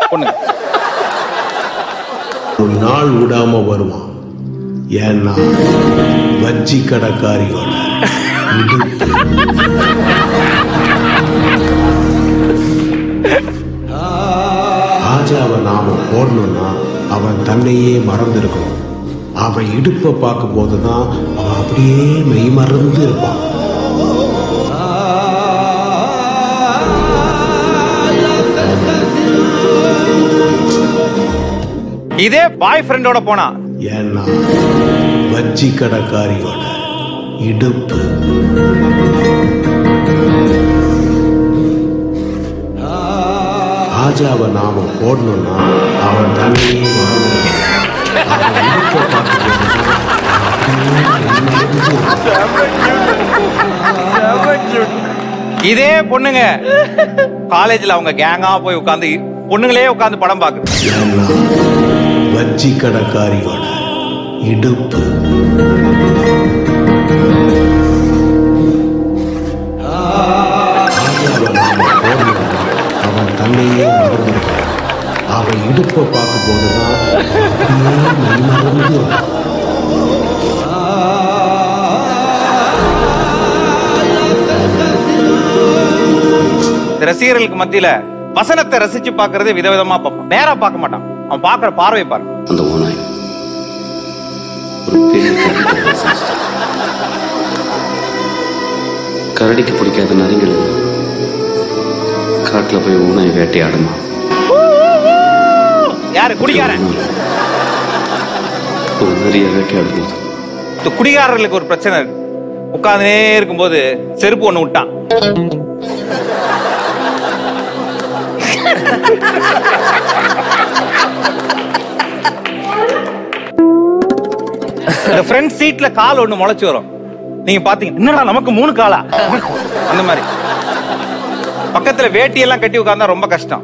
பொண்ணுங்க ஒரு நாள் விடாம வருவான் ஏன்னா வஞ்சி கடைக்காரியோட இடுப்பு ராஜாவை நாம போடணும்னா அவன் தன்னையே மறந்திருக்கணும் அவன் இடுப்பை பார்க்கும் போதுதான் அவன் அப்படியே மெய் மறந்து இருப்பான் இதே பாய் ஃப்ரெண்டோட போனா ஏன்னா வஞ்சி கடைக்காரியோட இடுப்பு ராஜாவை நாம போடணும்னா அவன் தன்னையே மறந்து அவன் இடுப்பை பார்க்கும் போதுதான் அப்படியே மெய் மறந்து இருப்பான். இதே பொண்ணுங்க காலேஜ்ல அவங்க கேங்கா போய் உட்காந்து பொண்ணுங்களே உட்காந்து படம் பாக்குது ஏன்னா வஞ்சி கடைக்காரியோட இடுப்பு ராஜாவை நாம போடணும்னா அவன் தன்னையே மறந்துருக்கான் அவன் இடுப்பை பார்க்கும் போதுதான் அப்படியே மெய் மறந்து இருப்பான். இந்த ரசிகர்களுக்கு மத்தியில வசனத்தை ரசிச்சு பாக்குறதே விதவிதமா பார்ப்பான் நேரா பார்க்க மாட்டான் அவன் பாக்குற பார்வை பாருங்க அந்த ஓனாய் ஒரு பெரிய கரடியை ரசிச்சுச்சு. கரடிக்கு பிடிக்காத நரிகள் எல்லாம் காட்டுல போய் ஓனாய் வேட்டையாடுமா யாரு குடிகாரன் ஒரு நரியை வேட்டையாடும் போது இந்த குடிகாரர்களுக்கு ஒரு பிரச்சனை இருக்கு உட்கார்ந்துனே இருக்கும்போது செருப்பு ஒண்ணு விட்டான் இந்த ஃப்ரண்ட் சீட்ல கால் ஒண்ணு முளைச்சு வரும் நீங்க பாத்தீங்க என்னடா நமக்கு மூணு காலா அந்த மாதிரி பக்கத்துல வேட்டி எல்லாம் கட்டி உட்கார்ந்தா ரொம்ப கஷ்டம்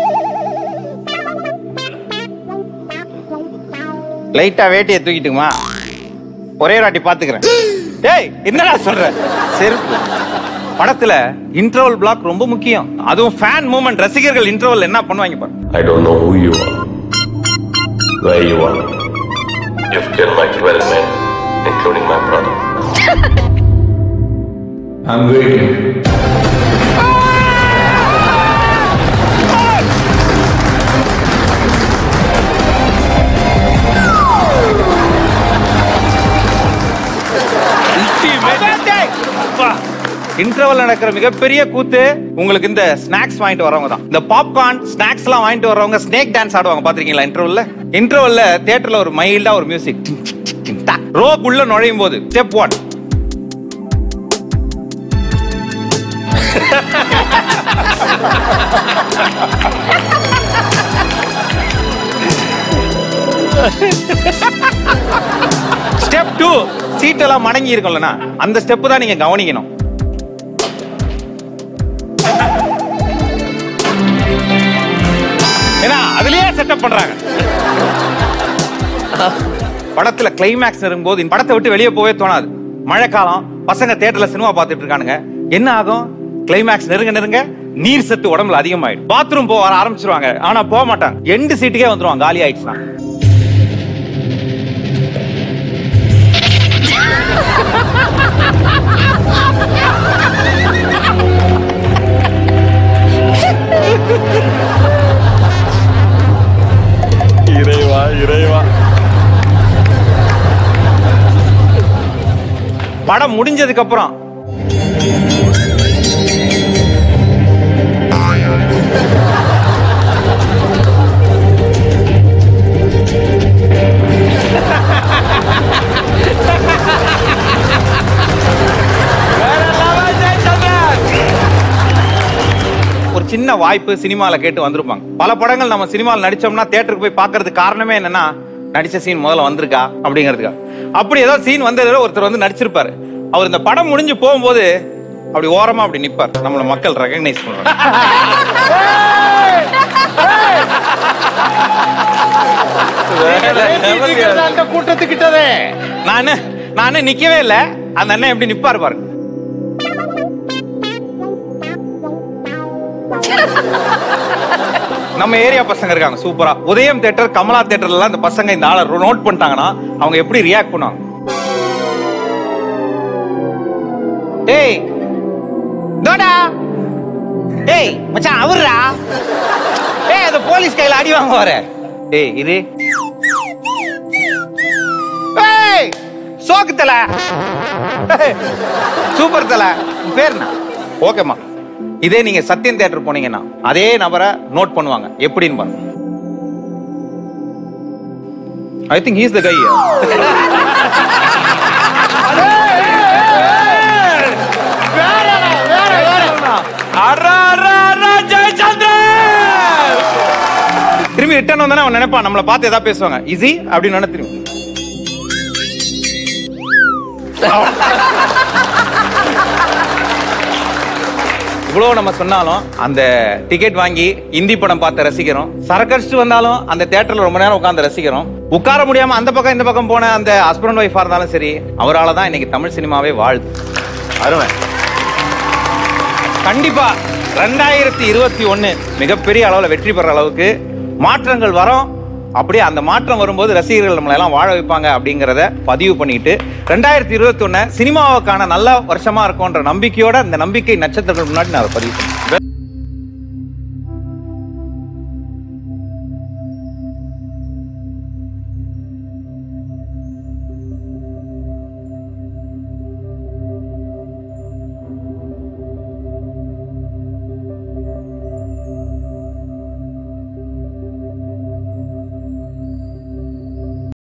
லைட்டா வேட்டியை தூக்கிட்டுமா ஒரே வாட்டி பாத்துக்கிறேன் ஏய் என்னடா சொல்ற செருப்பு படத்துல இன்டர்வல் பிளாக் ரொம்ப முக்கியம் அதுவும் ஃபேன் மூமெண்ட் ரசிகர்கள் இன்டர்வல் என்ன பண்ணுவாங்க பாரு I don't know who you are, where you are. You've killed my 12 men, including my brother. I'm waiting. Interval நடக்கிற மிகப்பெரிய கூத்து உங்களுக்கு இந்த ஸ்நாக்ஸ் வாங்கிட்டு வரவங்க தான் இந்த பாப்கார்ன் ஸ்நாக்ஸ் எல்லாம் வாங்கிட்டு வரவங்க ஸ்னேக் டான்ஸ் ஆடுவாங்க பாத்திருக்கீங்களா இன்டர்வல்ல இன்டர்வல்ல தியேட்டர்ல ஒரு மைல்டா ஒரு மியூசிக் ரோப் உள்ள நுழையும் போது step one step two seat எல்லாம் மடங்கி இருக்கும்லண்ணா அந்த ஸ்டெப் தான் நீங்க கவனிக்கணும் ஏன்னா அதுலயே செட்டப் பண்றாங்க படத்துல கிளைமேக்ஸ் இருக்கும்போது இந்த படத்தை விட்டு வெளியே போவே தோணாது மழைக்காலம் பசங்க தியேட்டர்ல சினிமா பார்த்துட்டு இருக்கானுங்க என்ன ஆகும் கிளைமேக்ஸ் நெருங்க நெருங்க நீர் சத்து உடம்புல அதிகமாயிடும் பாத்ரூம் போக வர ஆரம்பிச்சிருவாங்க ஆனா போக மாட்டாங்க எண்டு சீட்டுக்கே வந்துருவாங்க காலி ஆயிடுச்சுன்னா இறைவா இறைவா படம் முடிஞ்சதுக்கு அப்புறம் ஒரு சின்ன வாய்ப்பு சினிமால கேட்டு வந்திருப்பாங்க பல படங்கள் நம்ம சினிமாவில் நடிச்சோம்னா தியேட்டருக்கு போய் பார்க்கறதுக்கு காரணமே என்னன்னா நடிச்ச சீன் முதல்ல வந்திருக்கா அப்படிங்கிறதுக்கா அப்படி ஏதோ சீன் வந்ததுல ஒருத்தர் வந்து நடிச்சிருப்பாரு அவர் இந்த படம் முடிஞ்சு போகும்போது அப்படி ஓரமா அப்படி நிப்பார் நம்மள மக்கள் ரெகக்னைஸ் பண்றாங்க கூட்டத்துக்கிட்டதே நானு நானு நிக்கவே இல்ல அந்த அண்ணன் எப்படி நிப்பாரு பாருங்க நம்ம ஏரியா பசங்க இருக்காங்க சூப்பரா உதயம் தேட்டர் கமலா தேட்டர்ல இந்த பசங்க இந்த ஆளை நோட் பண்ணிட்டாங்கன்னா அவங்க எப்படி ரியாக்ட் பண்ணுவாங்க டேய் தோடா டேய் மச்சான் அவர்ரா டேய் அது போலீஸ் கையில அடி வாங்க வர டேய் இது ஏய் சோக்கு தல சூப்பர் தல உன் பேர் என்ன ஓகேம்மா இதே நீங்க சத்யன் தியேட்டர் போனீங்கன்னா அதே நபரை நோட் பண்ணுவாங்க எப்படின்னு பாருங்க ஐ திங்க் ஹீஸ் த கை திரும்பி ரிட்டர்ன் வந்தானே அவன் நினைப்பான் நம்மளை பார்த்து ஏதாவது பேசுவாங்க ஈஸி அப்படின்னு நினை திரும்பி இவ்வளோ நம்ம சொன்னாலும் அந்த டிக்கெட் வாங்கி இந்தி படம் பார்த்து ரசிக்கிறோம் சரக்கடிச்சுட்டு வந்தாலும் அந்த தேட்டர்ல ரொம்ப நேரம் உட்கார்ந்து ரசிக்கிறோம் உட்கார முடியாம அந்த பக்கம் இந்த பக்கம் போன அந்த ஹஸ்பண்ட் ஒய்ஃபா இருந்தாலும் சரி அவரால தான் இன்னைக்கு தமிழ் சினிமாவே வாழுது அருமை கண்டிப்பா ரெண்டாயிரத்தி இருபத்தி ஒண்ணு மிகப்பெரிய அளவுல வெற்றி பெற அளவுக்கு மாற்றங்கள் வரும் அப்படியே அந்த மாற்றம் வரும்போது ரசிகர்கள் நம்மளை எல்லாம் வாழ வைப்பாங்க அப்படிங்கிறத பதிவு பண்ணிட்டு ரெண்டாயிரத்தி இருபத்தி ஒண்ணு சினிமாவுக்கான நல்ல வருஷமா இருக்கும்ன்ற நம்பிக்கையோட இந்த நம்பிக்கை நட்சத்திரங்கள் முன்னாடி நான் அதை பதிவு பண்ணேன்